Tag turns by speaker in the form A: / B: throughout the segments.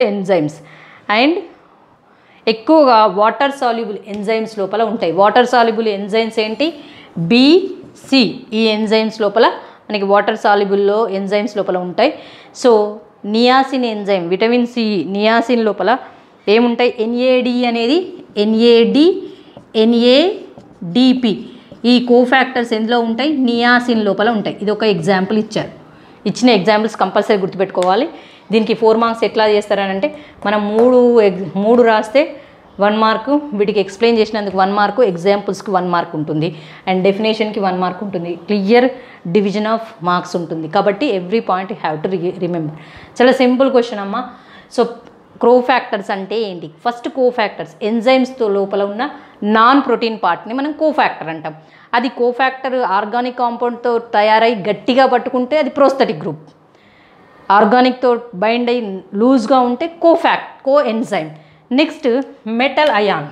A: enzymes and ఎక్కువగా water soluble enzymes లోపల ఉంటాయి వాటర్ సాల్యుబుల్ ఎంజైమ్స్ ఏంటి బిసి ఈ ఎంజైమ్స్ లోపల మనకి వాటర్ సాల్యుబుల్లో ఎంజైమ్స్ లోపల ఉంటాయి so niacin enzyme vitamin C niacin లోపల ఏముంటాయి ఎన్ఏడి అనేది ఎన్ఏడి ఎన్ఏడిపి ఈ కోఫాక్టర్స్ ఎందులో ఉంటాయి నియాసిన్ లోపల ఉంటాయి ఇది ఒక ఎగ్జాంపుల్ ఇచ్చారు ఇచ్చిన ఎగ్జాంపుల్స్ కంపల్సరీ గుర్తుపెట్టుకోవాలి దీనికి ఫోర్ మార్క్స్ ఎట్లా చేస్తారనంటే మనం మూడు ఎగ్ మూడు రాస్తే వన్ మార్కు వీటికి ఎక్స్ప్లెయిన్ చేసినందుకు వన్ మార్కు ఎగ్జాంపుల్స్కి వన్ మార్క్ ఉంటుంది అండ్ డెఫినేషన్కి వన్ మార్క్ ఉంటుంది క్లియర్ డివిజన్ ఆఫ్ మార్క్స్ ఉంటుంది కాబట్టి every point have to remember చాలా సింపుల్ క్వశ్చన్ అమ్మా సో క్రో ఫ్యాక్టర్స్ అంటే ఏంటి ఫస్ట్ కో ఫ్యాక్టర్స్ ఎంజైమ్స్తో లోపల ఉన్న నాన్ ప్రోటీన్ పార్ట్ని మనం కో ఫ్యాక్టర్ అంటాం అది కో ఫ్యాక్టర్ ఆర్గానిక్ కాంపౌండ్తో తయారై గట్టిగా పట్టుకుంటే అది ప్రోస్థెటిక్ గ్రూప్ ఆర్గానిక్తో బైండ్ అయి లూజ్గా ఉంటే cofactor coenzyme next metal ion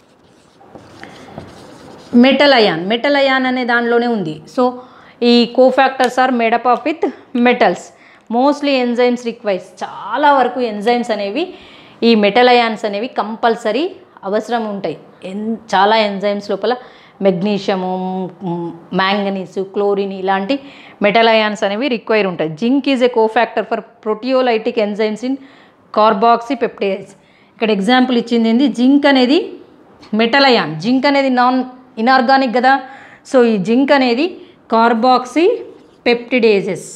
A: metal ion metal ion అనే దానిలోనే ఉంది సో ఈ cofactors are made up of with metals mostly enzymes requires చాలా వరకు ఎంజైమ్స్ అనేవి ఈ మెటల్ అయాన్స్ అనేవి కంపల్సరీ అవసరం ఉంటాయి ఎన్ చాలా ఎంజైమ్స్ లోపల మెగ్నీషియము మ్యాంగనీస్ క్లోరిన్ ఇలాంటి మెటల్ అయాన్స్ అనేవి రిక్వైర్ ఉంటాయి zinc is a cofactor for proteolytic enzymes in carboxy peptides ఇక్కడ ఎగ్జాంపుల్ ఇచ్చింది ఏంది జింక్ అనేది మెటల్ అయాన్ జింక్ అనేది నాన్ ఇనార్గానిక్ కదా సో ఈ జింక్ అనేది కార్బాక్సీ పెప్టిడేజెస్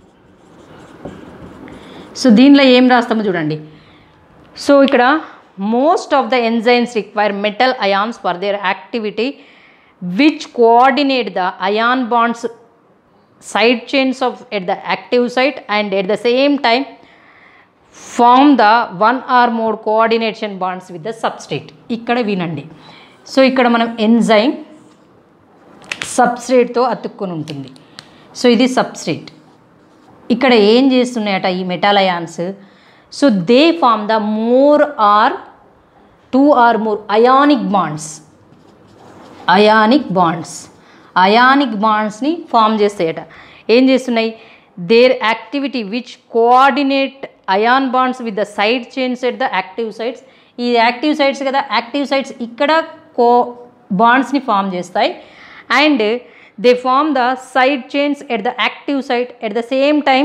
A: సో దీనిలో ఏం రాస్తామో చూడండి సో ఇక్కడ most of the enzymes require metal ions for their activity which coordinate the ion bonds side chains of at the active site and at the same time form the one or more coordination bonds with the substrate ఇక్కడ వినండి so ఇక్కడ మనం enzyme సబ్స్ట్రేట్తో అతుక్కుని ఉంటుంది so ఇది substrate ఇక్కడ ఏం చేస్తున్నాయట ఈ metal ions so they form the more or two or more ionic bonds ionic bonds ionic బాండ్స్ని ఫామ్ చేస్తాయట ఏం చేస్తున్నాయి their activity which coordinate ion bonds with the side chains at the active sites ఈ active sites కదా active sites ఇక్కడ కో బాండ్స్ని form చేస్తాయి and they form the side chains at the active site at the same time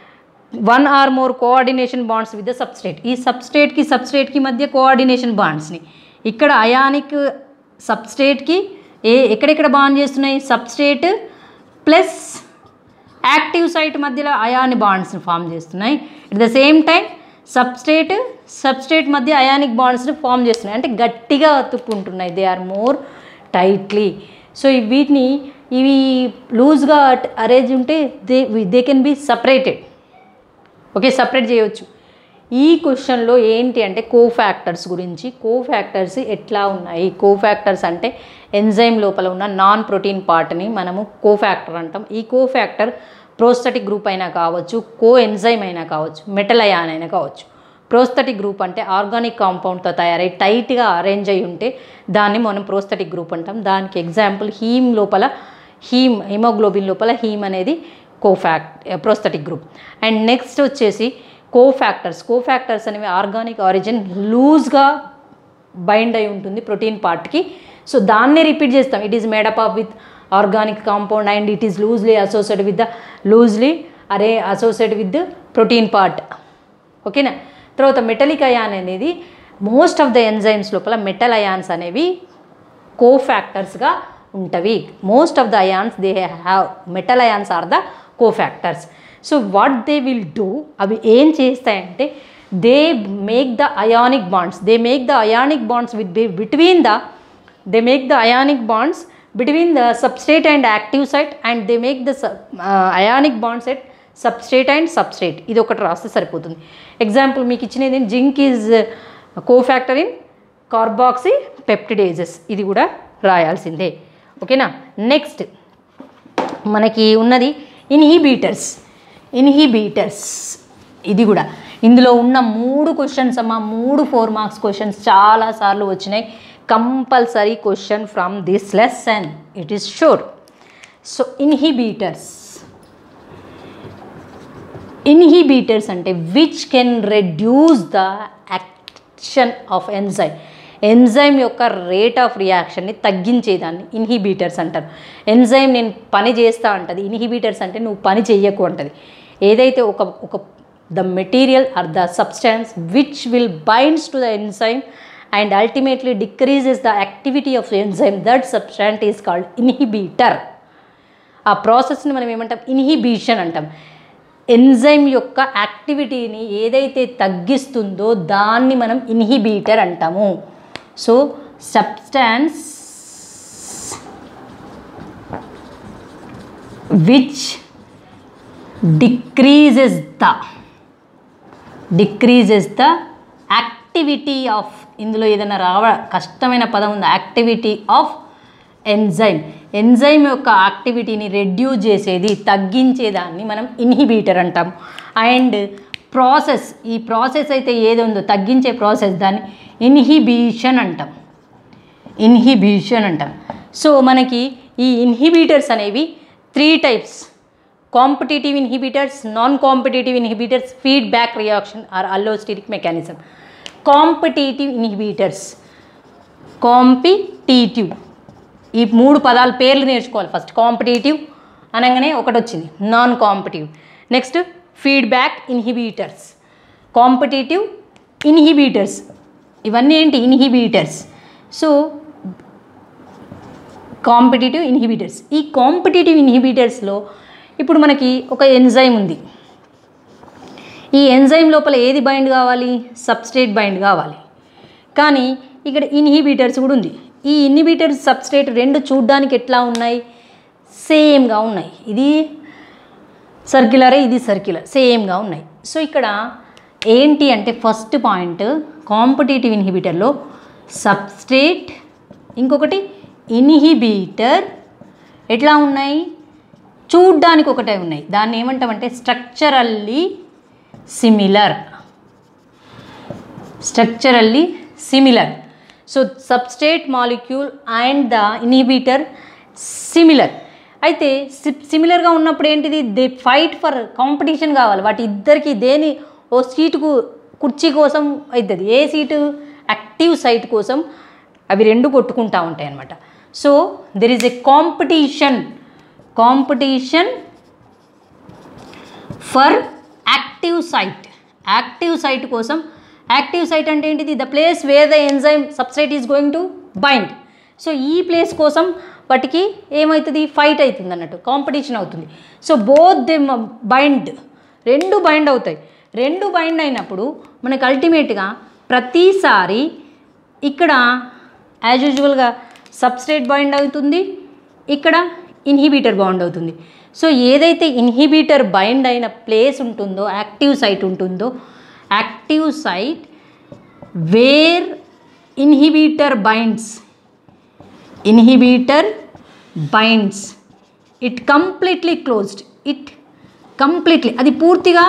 A: one or more coordination bonds with the substrate ఈ సబ్స్ట్రేట్కి సబ్స్ట్రేట్కి మధ్య coordination బాండ్స్ని ఇక్కడ అయానిక్ సబ్స్ట్రేట్కి ఏ ఎక్కడెక్కడ బాండ్ చేస్తున్నాయి సబ్స్ట్రేట్ ప్లస్ యాక్టివ్ సైట్ మధ్యలో అయాని బాండ్స్ని ఫామ్ చేస్తున్నాయి at the same time substrate substrate మధ్య అయానిక్ బాండ్స్ని ఫామ్ చేస్తున్నాయి అంటే గట్టిగా అతుక్కుంటున్నాయి they are more tightly so ఈ వీటిని ఇవి లూజ్గా అరేంజ్ ఉంటే they they can be separated okay separate చేయవచ్చు ఈ క్వశ్చన్లో ఏంటి అంటే కో ఫ్యాక్టర్స్ గురించి కో ఫ్యాక్టర్స్ ఎట్లా ఉన్నాయి కో ఫ్యాక్టర్స్ అంటే ఎంజైమ్ లోపల ఉన్న నాన్ ప్రోటీన్ పార్ట్ని మనము కో ఫ్యాక్టర్ అంటాం ఈ కో ఫ్యాక్టర్ ప్రోస్థటిక్ గ్రూప్ అయినా కావచ్చు కో ఎంజైమ్ అయినా కావచ్చు మెటల్ అయాన్ అయినా కావచ్చు ప్రోస్థటిక్ గ్రూప్ అంటే ఆర్గానిక్ కాంపౌండ్తో తయారై టైట్గా అరేంజ్ అయి ఉంటే దాన్ని మనం ప్రోస్థటిక్ గ్రూప్ అంటాం దానికి ఎగ్జాంపుల్ హీమ్ లోపల హీమ్ హిమోగ్లోబిన్ లోపల హీమ్ అనేది cofactor prosthetic group and next వచ్చేసి కోఫాక్టర్స్ కోఫాక్టర్స్ అనేవి ఆర్గానిక్ ఆరిజిన్ లూజ్గా బైండ్ అయి ఉంటుంది ప్రోటీన్ పార్ట్కి సో దాన్నే రిపీట్ చేస్తాం it is made up of with organic compound and it is loosely associate with the loosely are associate with the protein part ఓకేనా తర్వాత మెటలిక్ అయాన్ అనేది మోస్ట్ ఆఫ్ ద ఎంజైమ్స్ లోపల metal ions అనేవి కోఫాక్టర్స్గా ఉంటవి most of the ions they have metal ions are the cofactors so what they will do అవి ఏం చేస్తాయంటే they make the ionic bonds they make the ionic bonds with between the they make the ionic bonds between the substrate and active site and they make the ionic bonds at substrate and substrate ఇది ఒకటి రాస్తే సరిపోతుంది example మీకు ఇచ్చినది zinc is cofactor in carboxy peptidases ఇది కూడా రాయాల్సిందే ఓకేనా next మనకి ఉన్నది ఇన్హిబీటర్స్ ఇన్హిబీటర్స్ ఇది కూడా ఇందులో ఉన్న మూడు క్వశ్చన్స్ అమ్మ మూడు ఫోర్ మార్క్స్ క్వశ్చన్స్ చాలాసార్లు వచ్చినాయి compulsory question from this lesson it is sure so inhibitors inhibitors అంటే which can reduce the action of enzyme enzyme యొక్క రేట్ ఆఫ్ రియాక్షన్ని తగ్గించేదాన్ని ఇన్హిబిటర్స్ అంటారు ఎంజైమ్ నేను పని చేస్తా అంటది ఇన్హిబిటర్స్ అంటే నువ్వు పని చెయ్యకు అంటది ఏదైతే ఒక ఒక the material or the substance which will binds to the enzyme and ultimately decreases the activity of enzyme that substance is called inhibitor ఆ ప్రాసెస్ని మనం ఏమంటాం ఇన్హిబిషన్ అంటాం ఎంజైమ్ యొక్క యాక్టివిటీని ఏదైతే తగ్గిస్తుందో దాన్ని మనం ఇన్హిబిటర్ అంటాము so substance which decreases the decreases the activity of ఇందులో ఏదైనా రావ కష్టమైన పదం ఉంది యాక్టివిటీ ఆఫ్ ఎంజైమ్ ఎంజైమ్ యొక్క యాక్టివిటీని రెడ్యూస్ చేసేది తగ్గించేదాన్ని మనం ఇన్హిబిటర్ అంటాం అండ్ ప్రాసెస్ ఈ ప్రాసెస్ అయితే ఏది ఉందో తగ్గించే ప్రాసెస్ దాన్ని ఇన్హిబిషన్ అంటాం ఇన్హిబిషన్ అంటాం సో మనకి ఈ ఇన్హిబిటర్స్ అనేవి three types competitive inhibitors non competitive inhibitors feedback reaction or allosteric mechanism competitive inhibitors competitive ఈ మూడు పదాల పేర్లు నేర్చుకోవాలి ఫస్ట్ కాంపిటేటివ్ అనగానే ఒకటి వచ్చింది non competitive next feedback inhibitors competitive inhibitors ఇవన్నీ ఏంటి ఇన్హిబిటర్స్ సో కాంపిటేటివ్ ఇన్హిబిటర్స్ ఈ కాంపిటేటివ్ ఇన్హిబిటర్స్లో ఇప్పుడు మనకి ఒక ఎంజైమ్ ఉంది ఈ ఎంజైమ్ లోపల ఏది బైండ్ కావాలి సబ్స్ట్రేట్ బైండ్ కావాలి కానీ ఇక్కడ ఇన్హిబిటర్స్ కూడా ఉంది ఈ ఇన్హిబిటర్స్ సబ్స్ట్రేట్ రెండు చూడ్డానికి ఎట్లా ఉన్నాయి సేమ్గా ఉన్నాయి ఇది సర్క్యులరే ఇది సర్క్యులర్ సేమ్గా ఉన్నాయి సో ఇక్కడ ఏంటి అంటే ఫస్ట్ పాయింట్ కాంపిటేటివ్ ఇన్హిబిటర్లో సబ్స్ట్రేట్ ఇంకొకటి ఇన్హిబిటర్ ఎట్లా ఉన్నాయి చూడ్డానికి ఒకటే ఉన్నాయి దాన్ని ఏమంటామంటే structurally similar structurally similar so substrate molecule and the inhibitor similar అయితే సిమిలర్గా ఉన్నప్పుడు ఏంటిది దే ఫైట్ ఫర్ కాంపిటీషన్ కావాలి వాటి ఇద్దరికి దేని ఓ సీటుకు కుర్చీ కోసం అవుతుంది ఏ సీటు యాక్టివ్ సైట్ కోసం అవి రెండు కొట్టుకుంటూ ఉంటాయి అన్నమాట so there is a competition competition for active site active site కోసం యాక్టివ్ సైట్ అంటే ఏంటిది the place where the enzyme substrate is going to bind so ఈ ప్లేస్ కోసం వాటికి ఏమవుతుంది ఫైట్ అవుతుంది అన్నట్టు కాంపిటీషన్ అవుతుంది సో బోత్ ది బైండ్ రెండు బైండ్ అవుతాయి రెండు బైండ్ అయినప్పుడు మనకు అల్టిమేట్గా ప్రతిసారి ఇక్కడ యాజ్ యూజువల్గా సబ్స్ట్రేట్ బైండ్ అవుతుంది ఇక్కడ ఇన్హిబిటర్ బాండ్ అవుతుంది సో ఏదైతే ఇన్హిబిటర్ బైండ్ అయిన ప్లేస్ ఉంటుందో యాక్టివ్ సైట్ ఉంటుందో active site where inhibitor binds inhibitor binds it completely closed it completely అది పూర్తిగా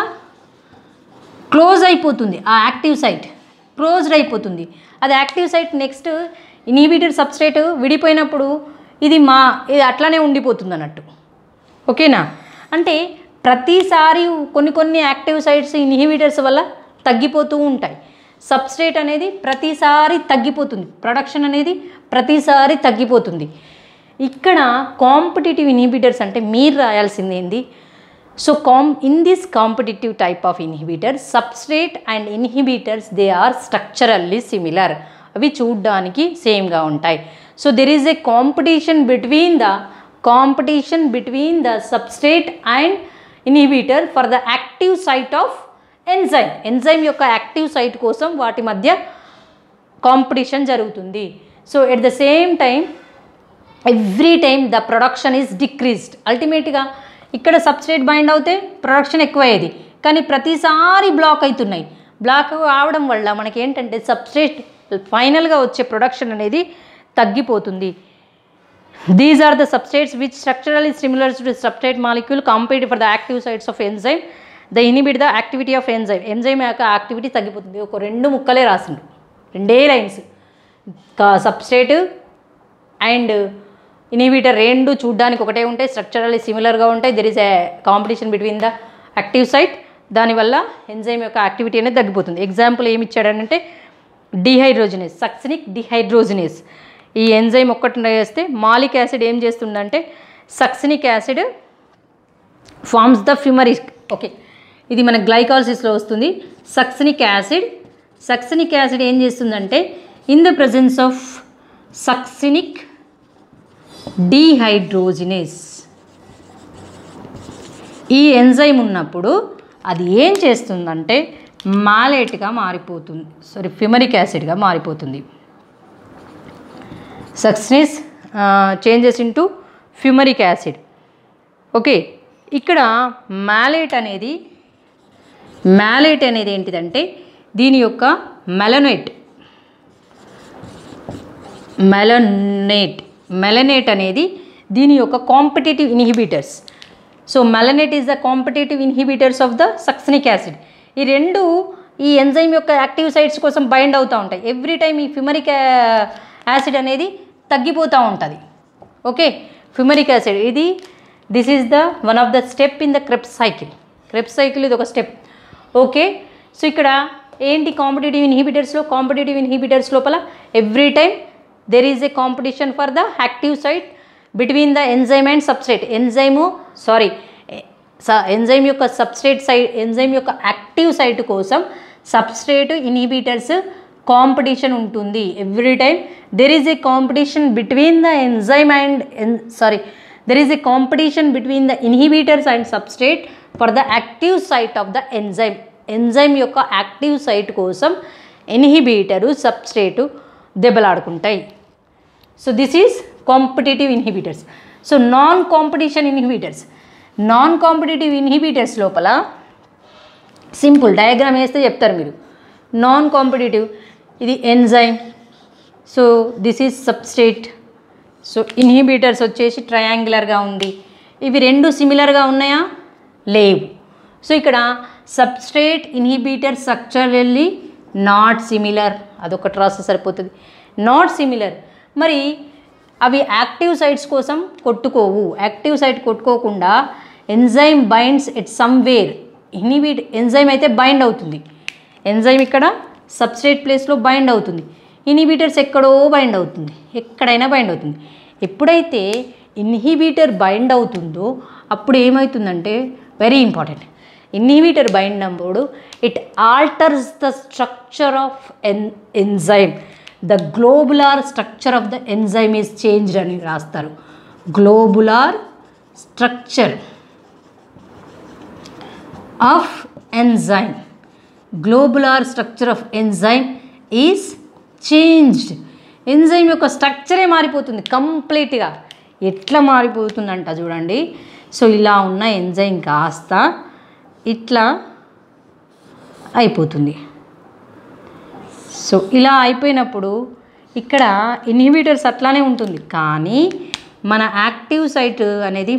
A: క్లోజ్ అయిపోతుంది ఆ యాక్టివ్ సైట్ క్లోజ్డ్ అయిపోతుంది అది active site next inhibitor substrate విడిపోయినప్పుడు ఇది మా ఇది అట్లానే ఉండిపోతుంది అన్నట్టు ఓకేనా అంటే ప్రతిసారి కొన్ని కొన్ని యాక్టివ్ సైట్స్ ఇన్హిబిటర్స్ వల్ల తగ్గిపోతూ ఉంటాయి సబ్స్ట్రేట్ అనేది ప్రతిసారి తగ్గిపోతుంది ప్రొడక్షన్ అనేది ప్రతిసారి తగ్గిపోతుంది ఇక్కడ కాంపిటేటివ్ ఇన్హిబిటర్స్ అంటే మీరు రాయాల్సింది ఏంది so come in this competitive type of inhibitor substrate and inhibitors they are structurally similar అవి చూడ్డానికి సేమ్గా ఉంటాయి so there is a competition between the competition between the substrate and inhibitor for the active site of enzyme enzyme యొక్క active site కోసం వాటి మధ్య competition జరుగుతుంది so at the same time every time the production is decreased అల్టిమేట్గా ఇక్కడ substrate bind అవుతే production ఎక్కువయ్యేది కానీ ప్రతిసారి బ్లాక్ అవుతున్నాయి బ్లాక్ అవడం వల్ల మనకి ఏంటంటే సబ్స్ట్రేట్ ఫైనల్గా వచ్చే ప్రొడక్షన్ అనేది తగ్గిపోతుంది these are the substrates which structurally similar to substrate molecule compete for the active sites of enzyme the inhibit the activity of enzyme enzyme యొక్క యాక్టివిటీ తగ్గిపోతుంది ఒక రెండు ముక్కలే రాసిండు రెండే లైన్స్ సబ్స్ట్రేట్ అండ్ ఇనిబిటర్ రెండు చూడ్డానికి ఒకటే ఉంటాయి స్ట్రక్చరల్లీ సిమిలర్గా ఉంటాయి there is a competition between the active site దానివల్ల ఎంజైమ్ యొక్క యాక్టివిటీ అనేది తగ్గిపోతుంది ఎగ్జాంపుల్ ఏమి ఇచ్చాడంటే డిహైడ్రోజినేస్ సక్సినిక్ డిహైడ్రోజినేస్ ఈ ఎంజైమ్ ఒక్కటి వేస్తే మాలిక్ యాసిడ్ ఏం చేస్తుందంటే succinic acid forms the fumaric okay ఇది మన గ్లైకాలసిస్లో వస్తుంది సక్సినిక్ యాసిడ్ సక్సినిక్ యాసిడ్ ఏం చేస్తుందంటే in the presence of succinic dehydrogenase ఈ ఎంజైమ్ ఉన్నప్పుడు అది ఏం చేస్తుందంటే మాలేట్గా మారిపోతుంది సారీ ఫిమరిక్ యాసిడ్గా మారిపోతుంది succinic changes into fumaric acid okay ఇక్కడ మ్యాలేట్ అనేది మ్యాలేట్ అనేది ఏంటిదంటే దీని యొక్క మెలనేట్ మెలనేట్ మెలనేట్ అనేది దీని యొక్క competitive inhibitors so malonate is the competitive inhibitors of the succinic acid ఈ రెండు ఈ ఎంజైమ్ యొక్క యాక్టివ్ సైట్స్ కోసం బైండ్ అవుతూ ఉంటాయి ఎవ్రీ టైం ఈ ఫిమరిక్ యాసిడ్ అనేది తగ్గిపోతూ ఉంటుంది ఓకే ఫిమరిక్ యాసిడ్ ఇది this is the one of the step in the Krebs cycle Krebs cycle ఇది ఒక స్టెప్ ఓకే సో ఇక్కడ ఏంటి కాంపిటేటివ్ ఇన్హిబిటర్స్లో కాంపిటేటివ్ ఇన్హిబిటర్స్ లోపల every time there is a competition for the active site between the enzyme and substrate enzyme sorry enzyme యొక్క substrate site enzyme యొక్క active site కోసం substrate inhibitors competition ఉంటుంది every time there is a competition between the enzyme and sorry there is a competition between the inhibitors and substrate for the active site of the enzyme enzyme యొక్క active site కోసం inhibitor substrate దెబ్బలాడుకుంటాయి so this is competitive inhibitors so non competition inhibitors non competitive inhibitors లోపల simple diagram వేస్తే చెప్తారు మీరు non competitive ఇది enzyme so this is substrate so inhibitors వచ్చేసి ట్రయాంగులర్గా ఉంది ఇవి రెండు సిమిలర్గా ఉన్నాయా లేవు సో ఇక్కడ substrate inhibitor structurally not similar అదొకటి రాస్తే సరిపోతుంది నాట్ సిమిలర్ మరి అవి యాక్టివ్ సైట్స్ కోసం కొట్టుకోవు యాక్టివ్ సైట్ కొట్టుకోకుండా enzyme binds at somewhere inhibit enzyme అయితే బైండ్ అవుతుంది ఎంజైమ్ ఇక్కడ సబ్స్ట్రేట్ ప్లేస్లో బైండ్ అవుతుంది ఇన్హిబిటర్స్ ఎక్కడో బైండ్ అవుతుంది ఎక్కడైనా బైండ్ అవుతుంది ఎప్పుడైతే ఇన్హిబిటర్ బైండ్ అవుతుందో అప్పుడు ఏమవుతుందంటే వెరీ ఇంపార్టెంట్ ఇన్హిబిటర్ బైండ్ అప్పుడు it alters the structure of an enzyme the globular structure of the enzyme is changed అని రాస్తారు globular structure of enzyme globular structure of enzyme is changed enzyme యొక్క స్ట్రక్చరే మారిపోతుంది కంప్లీట్గా ఎట్లా మారిపోతుందంట చూడండి సో ఇలా ఉన్న ఎంజైమ్ కాస్త ఇట్లా అయిపోతుంది సో ఇలా అయిపోయినప్పుడు ఇక్కడ ఇన్హిబిటర్స్ అట్లానే ఉంటుంది కానీ మన యాక్టివ్ సైట్ అనేది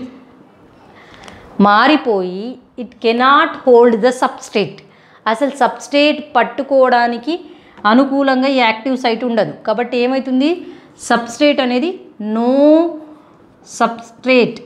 A: మారిపోయి it cannot hold the substrate అసలు సబ్స్టేట్ పట్టుకోవడానికి అనుకూలంగా ఈ యాక్టివ్ సైట్ ఉండదు కాబట్టి ఏమవుతుంది సబ్స్ట్రేట్ అనేది no substrate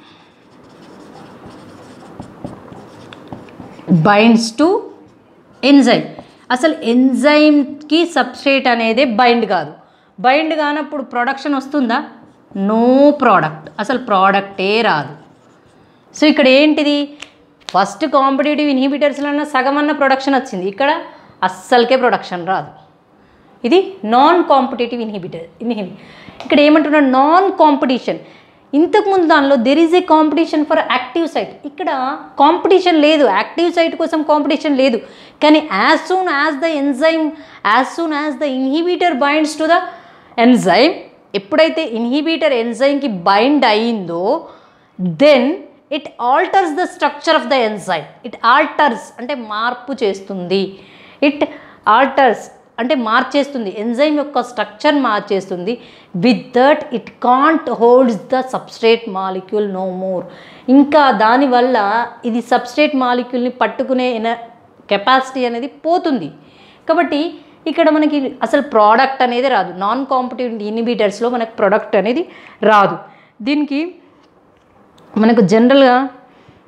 A: binds to enzyme అసలు ఎంజైమ్కి సబ్స్ట్రేట్ అనేది బైండ్ కాదు బైండ్ కానప్పుడు ప్రొడక్షన్ వస్తుందా నో ప్రోడక్ట్ అసలు ప్రోడక్టే రాదు సో ఇక్కడ ఏంటిది ఫస్ట్ కాంపిటేటివ్ ఇన్హిబిటర్స్లో సగమన్న ప్రొడక్షన్ వచ్చింది ఇక్కడ అస్సలకే ప్రొడక్షన్ రాదు ఇది నాన్ కాంపిటేటివ్ ఇన్హిబిటర్ ఇన్హిబి ఇక్కడ ఏమంటున్నారు నాన్ కాంపిటీషన్ ఇంతకుముందు దానిలో there is a competition for active site ఇక్కడ కాంపిటీషన్ లేదు యాక్టివ్ సైట్ కోసం కాంపిటీషన్ లేదు కానీ as soon as the enzyme as soon as the inhibitor binds to the enzyme ఎప్పుడైతే ఇన్హిబిటర్ ఎంజైమ్కి బైండ్ అయిందో then it alters the structure of the enzyme it alters అంటే మార్పు చేస్తుంది ఇట్ ఆల్టర్స్ అంటే మార్చేస్తుంది ఎంజైమ్ యొక్క స్ట్రక్చర్ మార్చేస్తుంది with that it can't holds the substrate molecule no more ఇంకా దానివల్ల ఇది సబ్స్ట్రేట్ మాలిక్యూల్ని పట్టుకునే కెపాసిటీ అనేది పోతుంది కాబట్టి ఇక్కడ మనకి అసలు ప్రోడక్ట్ అనేది రాదు నాన్ కాంపిటేటివ్ ఇన్హిబిటర్స్లో మనకు ప్రోడక్ట్ అనేది రాదు దీనికి మనకు జనరల్గా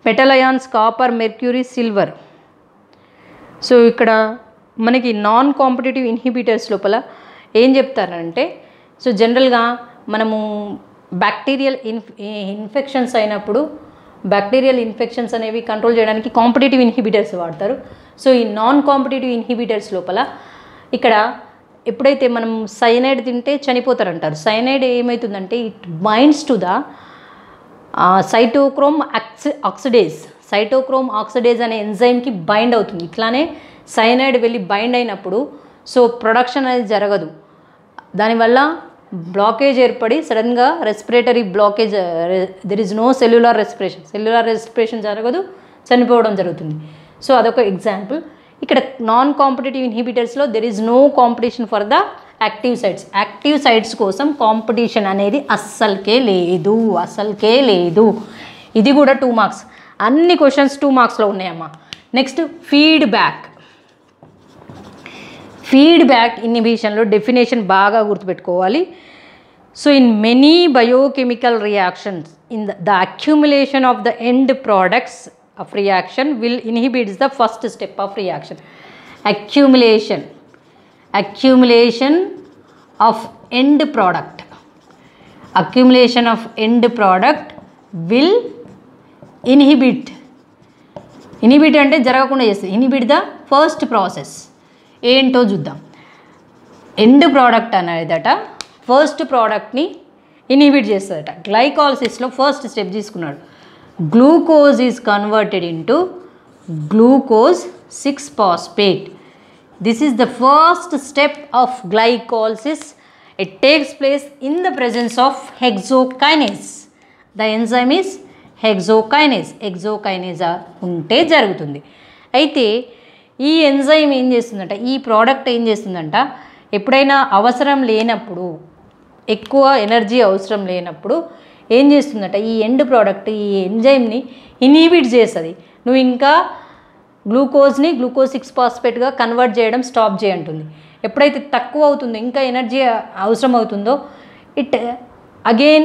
A: metal ions copper mercury silver so ఇక్కడ మనకి నాన్ కాంపిటేటివ్ ఇన్హిబిటర్స్ లోపల ఏం చెప్తారంటే సో జనరల్గా మనము బ్యాక్టీరియల్ ఇన్ఫ్ ఇన్ఫెక్షన్స్ అయినప్పుడు బ్యాక్టీరియల్ ఇన్ఫెక్షన్స్ అనేవి కంట్రోల్ చేయడానికి కాంపిటేటివ్ ఇన్హిబిటర్స్ వాడతారు సో ఈ నాన్ కాంపిటేటివ్ ఇన్హిబిటర్స్ లోపల ఇక్కడ ఎప్పుడైతే మనం సైనైడ్ తింటే చనిపోతారంటారు సైనైడ్ ఏమవుతుందంటే it binds to the cytochrome ఆక్సి ఆక్సిడేజ్ సైటోక్రోమ్ ఆక్సిడేజ్ అనే ఎంజైమ్కి బైండ్ అవుతుంది ఇట్లానే సైనైడ్ వెళ్ళి బైండ్ అయినప్పుడు సో ప్రొడక్షన్ అనేది జరగదు దానివల్ల బ్లాకేజ్ ఏర్పడి సడన్గా respiratory blockage there is no cellular respiration cellular respiration జరగదు చనిపోవడం జరుగుతుంది సో అదొక ఎగ్జాంపుల్ ఇక్కడ నాన్ కాంపిటేటివ్ ఇన్హిబిటర్స్లో there is no competition for the active sites active sites కోసం కాంపిటీషన్ అనేది అస్సలకే లేదు అస్సలకే లేదు ఇది కూడా టూ మార్క్స్ అన్ని క్వశ్చన్స్ టూ మార్క్స్లో ఉన్నాయమ్మా నెక్స్ట్ ఫీడ్బ్యాక్ ఫీడ్బ్యాక్ ఇన్హిబిషన్లో డెఫినేషన్ బాగా గుర్తుపెట్టుకోవాలి so in many biochemical reactions in the accumulation of the end products of reaction will inhibits the first step of reaction accumulation accumulation of end product accumulation of end product will inhibit inhibit అంటే జరగకుండా చేస్తుంది inhibit the first process ఏంటో చూద్దాం end product అనేదట first ప్రోడక్ట్ని inhibit చేస్తుందట గ్లైకాలసిస్లో first step తీసుకున్నాడు glucose is converted into glucose six phosphate this is the first step of glycolysis it takes place in the presence of hexokinase the enzyme is hexokinase ఎగ్జోకైనేజా ఉంటే జరుగుతుంది అయితే ఈ ఎంజైమ్ ఏం చేస్తుందంట ఈ ప్రోడక్ట్ ఏం చేస్తుందంట ఎప్పుడైనా అవసరం లేనప్పుడు ఎక్కువ ఎనర్జీ అవసరం లేనప్పుడు ఏం చేస్తుందట ఈ ఎండ్ ప్రోడక్ట్ ఈ ఎంజైమ్ని ఇన్హిబిట్ చేస్తుంది నువ్వు ఇంకా గ్లూకోజ్ని గ్లూకోజ్ సిక్స్ పాస్పేట్గా కన్వర్ట్ చేయడం స్టాప్ చేయంటుంది ఎప్పుడైతే తక్కువ అవుతుందో ఇంకా ఎనర్జీ అవసరం అవుతుందో ఇట్ అగైన్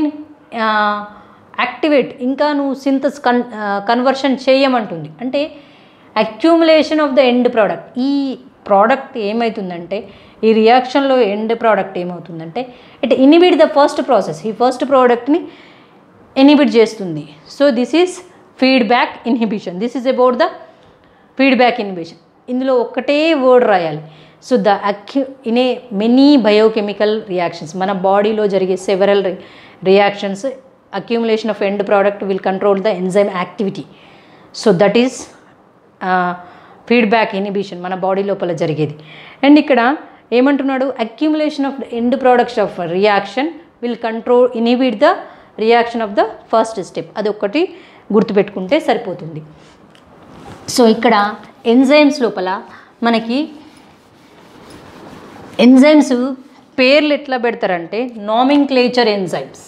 A: యాక్టివేట్ ఇంకా నువ్వు సింథస్ కన్ కన్వర్షన్ చేయమంటుంది అంటే accumulation of the end product ఈ ప్రోడక్ట్ ఏమవుతుందంటే ఈ రియాక్షన్లో ఎండ్ ప్రోడక్ట్ ఏమవుతుందంటే it inhibit the first process ఈ ఫస్ట్ ప్రోడక్ట్ని ఇనిబిట్ చేస్తుంది so this is feedback inhibition this is about the feedback inhibition ఇందులో ఒక్కటే వర్డ్ రాయాలి సో ద అక్యూ in a many biochemical reactions మన బాడీలో జరిగే several reactions accumulation of end product will control the enzyme activity so that is feedback inhibition మన body లోపల జరిగేది అండ్ ఇక్కడ ఏమంటున్నాడు accumulation of end products of reaction will control inhibit the reaction of the first step అది ఒక్కటి గుర్తుపెట్టుకుంటే సరిపోతుంది so ఇక్కడ ఎంజైమ్స్ లోపల మనకి ఎంజైమ్స్ పేర్లు ఎట్లా పెడతారంటే nomenclature enzymes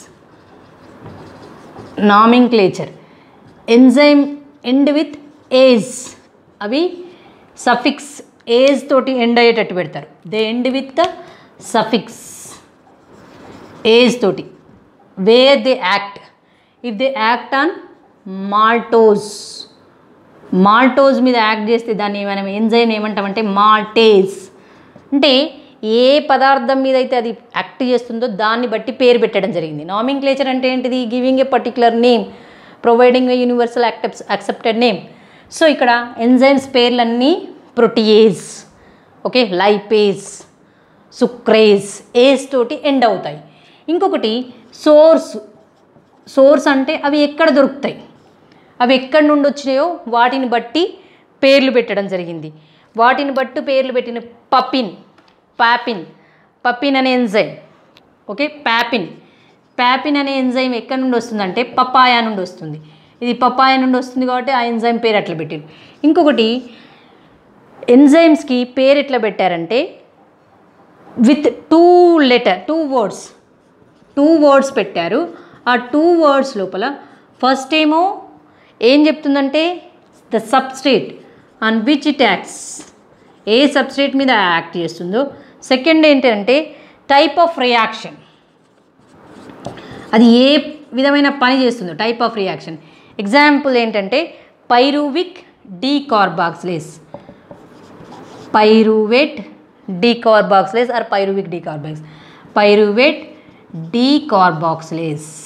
A: nomenclature enzyme end with ase అవి సఫిక్స్ ఏజ్ తోటి ఎండ్ అయ్యేటట్టు పెడతారు they end with the suffix ase తోటి వే they act if they act on maltose maltose మీద యాక్ట్ చేస్తే దాన్ని మనం ఎంజైమ్ ఏమంటామంటే మాల్టేజ్ అంటే ఏ పదార్థం మీద అయితే అది యాక్ట్ చేస్తుందో దాన్ని బట్టి పేరు పెట్టడం జరిగింది నామింగ్ క్లేచర్ అంటే ఏంటిది giving a particular name providing a universal accepts accepted name so ఇక్కడ ఎంజైమ్స్ పేర్లన్నీ protease okay lipase sucrase ase తోటి ఎండ్ అవుతాయి ఇంకొకటి సోర్స్ సోర్స్ అంటే అవి ఎక్కడ దొరుకుతాయి అవి ఎక్కడి నుండి వచ్చినాయో వాటిని బట్టి పేర్లు పెట్టడం జరిగింది వాటిని బట్టి పేర్లు పెట్టిన పపిన్ పాపిన్ పపిన్ అనే ఎంజైమ్ ఓకే పాపిన్ పాపిన్ అనే ఎంజైమ్ ఎక్కడి నుండి వస్తుందంటే పపాయా నుండి వస్తుంది ఇది పపాయ నుండి వస్తుంది కాబట్టి ఆ ఎంజైమ్ పేరు అట్లా పెట్టారు ఇంకొకటి ఎంజైమ్స్కి పేరు ఎట్లా పెట్టారంటే with two letter two words two words పెట్టారు ఆ టూ వర్డ్స్ లోపల ఫస్ట్ ఏమో ఏం చెప్తుందంటే the substrate on which it acts ఏ సబ్స్ట్రేట్ మీద యాక్ట్ చేస్తుందో సెకండ్ ఏంటంటే టైప్ ఆఫ్ రియాక్షన్ అది ఏ విధమైన పని చేస్తుందో టైప్ ఆఫ్ రియాక్షన్ ఎగ్జాంపుల్ ఏంటంటే pyruvic decarboxylase pyruvate decarboxylase or pyruvic decarbox pyruvate decarboxylase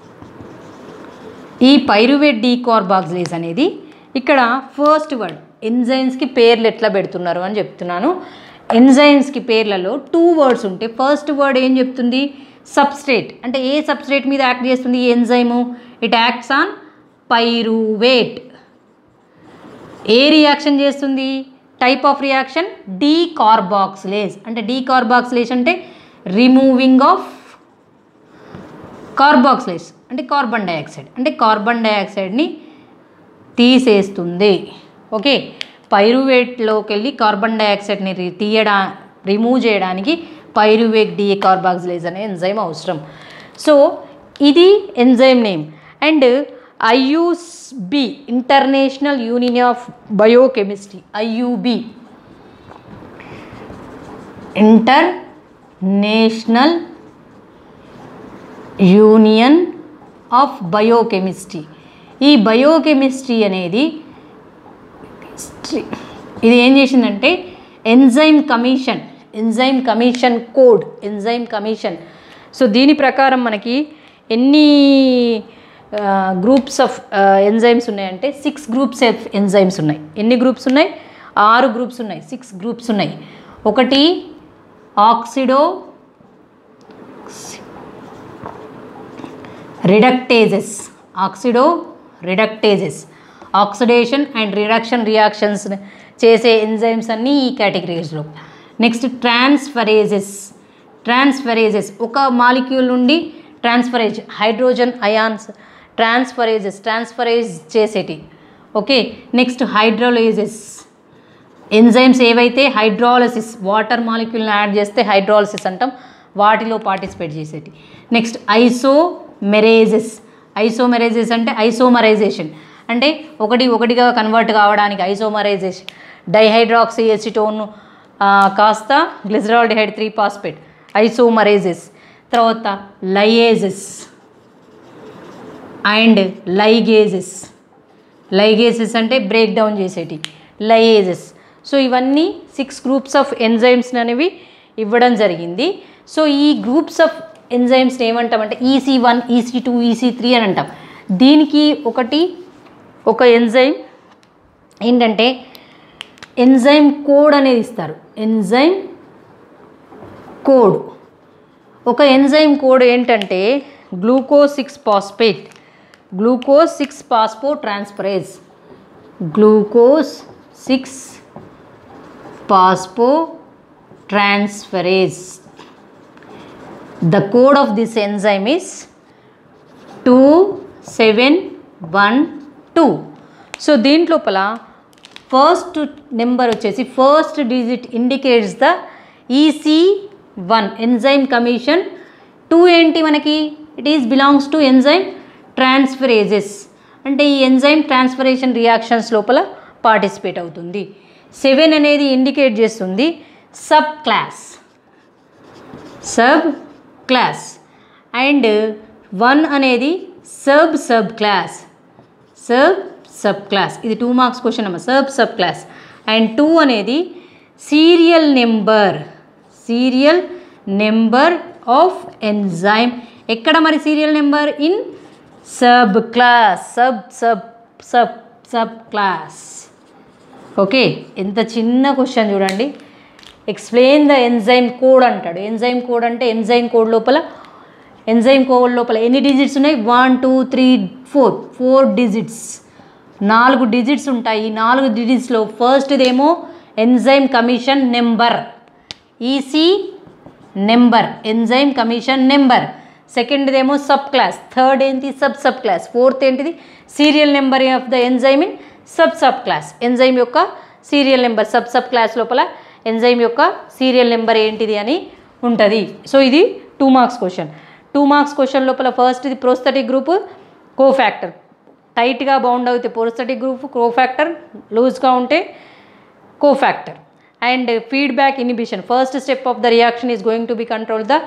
A: ఈ పైరువేట్ డీకార్బాక్సిలేస్ అనేది ఇక్కడ ఫస్ట్ వర్డ్ ఎంజైమ్స్కి పేర్లు ఎట్లా పెడుతున్నారు అని చెప్తున్నాను ఎంజైమ్స్కి పేర్లలో టూ వర్డ్స్ ఉంటే ఫస్ట్ వర్డ్ ఏం చెప్తుంది సబ్స్ట్రేట్ అంటే ఏ సబ్స్ట్రేట్ మీద యాక్ట్ చేస్తుంది ఈ enzyme it acts on pyruvate ఏ రియాక్షన్ చేస్తుంది టైప్ ఆఫ్ రియాక్షన్ డీకార్బాక్సిలేస్ అంటే డీకార్బాక్సిలేస్ అంటే రిమూవింగ్ ఆఫ్ కార్బాక్సిలేస్ అంటే కార్బన్ డైఆక్సైడ్ అంటే కార్బన్ డైఆక్సైడ్ని తీసేస్తుంది ఓకే పైరువేట్లోకి వెళ్ళి కార్బన్ డైఆక్సైడ్ని రి తీయడా రిమూవ్ చేయడానికి పైరువేట్ డి కార్బాక్సిలేజ్ అనే ఎంజైమ్ అవసరం సో ఇది enzyme name and IUB International Union of Biochemistry IUB International Union of Biochemistry ఈ బయోకెమిస్ట్రీ అనేది ఇది ఏం చేసిందంటే enzyme commission enzyme commission code enzyme commission so దీని ప్రకారం మనకి ఎన్ని గ్రూప్స్ ఆఫ్ ఎంజైమ్స్ ఉన్నాయంటే సిక్స్ గ్రూప్స్ ఆఫ్ ఎంజైమ్స్ ఉన్నాయి ఎన్ని గ్రూప్స్ ఉన్నాయి ఆరు గ్రూప్స్ ఉన్నాయి సిక్స్ గ్రూప్స్ ఉన్నాయి ఒకటి oxido reductases oxido reductases oxidation and reduction reactions చేసే ఎంజైమ్స్ అన్నీ ఈ కేటగిరీస్లో నెక్స్ట్ ట్రాన్స్ఫరేజెస్ ట్రాన్స్ఫరేజెస్ ఒక మాలిక్యూల్ నుండి transferase hydrogen ions transferases transferase చేసేటి ఓకే నెక్స్ట్ హైడ్రోలైజెస్ ఎంజైమ్స్ ఏవైతే హైడ్రాలసిస్ వాటర్ మాలిక్యూల్ని యాడ్ చేస్తే హైడ్రాలసిస్ అంటాం వాటిలో పార్టిసిపేట్ చేసేటి నెక్స్ట్ ఐసోమెరేజెస్ ఐసోమెరేజెస్ అంటే ఐసోమరైజేషన్ అంటే ఒకటి ఒకటిగా కన్వర్ట్ కావడానికి ఐసోమరైజేషన్ డైహైడ్రాక్సీ ఎసిటోన్ కాస్త గ్లిజరాల్డిహైడ్ త్రీ పాస్పేట్ ఐసోమరైజెస్ తర్వాత లయేజెస్ అండ్ లైగేజెస్ లైగేజెస్ అంటే బ్రేక్ డౌన్ చేసేటి లయేజెస్ సో ఇవన్నీ సిక్స్ గ్రూప్స్ ఆఫ్ ఎంజైమ్స్ అనేవి ఇవ్వడం జరిగింది సో ఈ గ్రూప్స్ ఆఫ్ ఎంజైమ్స్ని ఏమంటామంటే EC one EC two EC three అని అంటాం దీనికి ఒకటి ఒక ఎంజైమ్ ఏంటంటే ఎంజైమ్ కోడ్ అనేది ఇస్తారు ఎంజైమ్ కోడ్ ఒక ఎంజైమ్ కోడ్ ఏంటంటే glucose six phosphate glucose six phosphotransferase glucose six phosphotransferase the code of this enzyme is two seven one two so దీంట్లోపల ఫస్ట్ నెంబర్ వచ్చేసి first digit indicates the EC one enzyme commission two ఏంటి మనకి it is belongs to enzyme transferases అంటే ఈ enzyme transferation reactions లోపల participate అవుతుంది seven అనేది indicate చేస్తుంది sub class sub class and one అనేది sub sub class sub sub class ఇది టూ మార్క్స్ క్వశ్చన్ అమ్మ sub sub class and two అనేది serial number serial number of enzyme ఎక్కడ మరి serial number in sub class sub sub sub sub class okay ఎంత చిన్న question చూడండి explain the enzyme code అంటాడు enzyme code అంటే enzyme code లోపల enzyme code లోపల ఎన్ని డిజిట్స్ ఉన్నాయి one two three four four digits నాలుగు డిజిట్స్ ఉంటాయి ఈ నాలుగు డిజిట్స్లో ఫస్ట్దేమో enzyme commission number EC number enzyme commission number సెకండ్దేమో సబ్ క్లాస్ థర్డ్ ఏంటి సబ్ సబ్ క్లాస్ ఫోర్త్ ఏంటిది serial number of the enzyme in sub sub class enzyme యొక్క serial number sub sub class లోపల ఎంజైమ్ యొక్క serial number ఏంటిది అని ఉంటుంది so ఇది two marks question two marks question లోపల ఫస్ట్ ఇది ప్రోస్థటిక్ గ్రూప్ కో ఫ్యాక్టర్ టైట్గా బౌండ్ అవుతే ప్రోస్థటిక్ గ్రూప్ కో ఫ్యాక్టర్ లూజ్గా ఉంటే కో factor and feedback inhibition first step of the reaction is going to be control the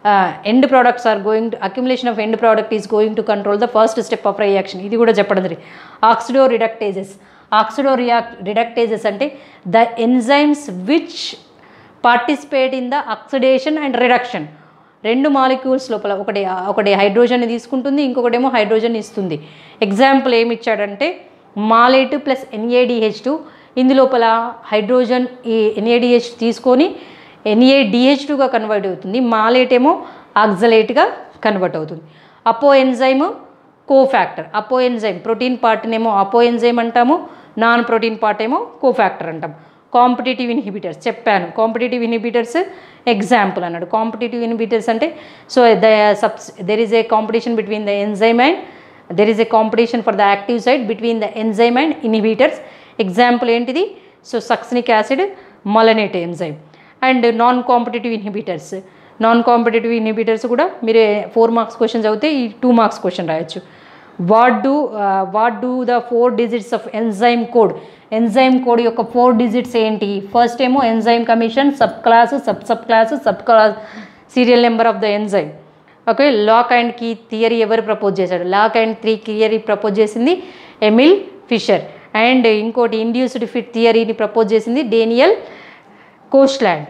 A: end products are going to accumulation of end product is going to control the first step of reaction ఇది కూడా చెప్పడం జరిగింది ఆక్సిడో reductases ఆక్సిడో react reductases అంటే the enzymes which participate in the oxidation and reduction రెండు molecules లోపల ఒకటి ఒకటి hydrogen తీసుకుంటుంది ఇంకొకటేమో హైడ్రోజన్ ఇస్తుంది ఎగ్జాంపుల్ ఏమి ఇచ్చాడంటే మాలేట్ ప్లస్ ఎన్ఏడిహెచ్ టూ ఇందులోపల హైడ్రోజన్ ఈ ఎన్ఏడిహెచ్ తీసుకొని ఎన్ఏడిహెచ్ టూగా కన్వర్ట్ అవుతుంది మాలేట్ ఏమో ఆక్సలేట్గా కన్వర్ట్ అవుతుంది apoenzyme cofactor apoenzyme protein పార్ట్నేమో అపో ఎంజైమ్ అంటాము నాన్ ప్రోటీన్ పార్ట్ ఏమో కోఫ్యాక్టర్ అంటాం కాంపిటేటివ్ ఇన్హిబిటర్స్ చెప్పాను కాంపిటేటివ్ ఇన్హిబిటర్స్ ఎగ్జాంపుల్ అన్నాడు కాంపిటేటివ్ ఇన్హిబిటర్స్ అంటే సో ద సబ్స్ there is a competition between the enzyme and there is a competition for the active site between the enzyme and inhibitors example ఏంటిది so succinic acid malonate enzyme and non competitive inhibitors non competitive inhibitors కూడా మీరు four marks question చదివితే ఈ two marks question రాయొచ్చు what do what do the four digits of enzyme code enzyme code యొక్క four digits ఏంటి first ఏమో enzyme commission sub class sub sub class sub class serial number of the enzyme okay lock and key theory ఎవరు propose చేశాడు lock and three theory propose చేసింది Emil Fischer and ఇంకోటి induced fit థియరీని propose చేసింది Daniel Koshland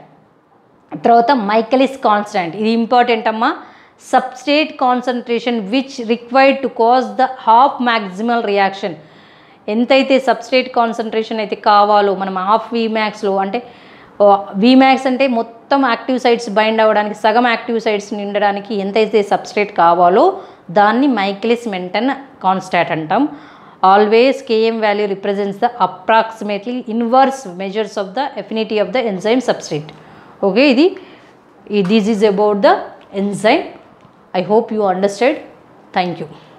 A: తర్వాత Michaelis constant ఇది important అమ్మా substrate concentration which required to cause the half maximal reaction ఎంతైతే సబ్స్టేట్ కాన్సన్ట్రేషన్ అయితే కావాలో మనం హాఫ్ వీమ్యాక్స్లో అంటే వీమ్యాక్స్ అంటే మొత్తం యాక్టివ్ సైట్స్ బైండ్ అవ్వడానికి సగం యాక్టివ్ సైట్స్ నిండడానికి ఎంతైతే సబ్స్ట్రేట్ కావాలో దాన్ని మైకిలిస్ మెంటన్ కాన్స్టాట్ అంటాం always KM value represents the approximately inverse measures of the affinity of the enzyme substrate okay ఇది this is about the enzyme I hope you understand thank you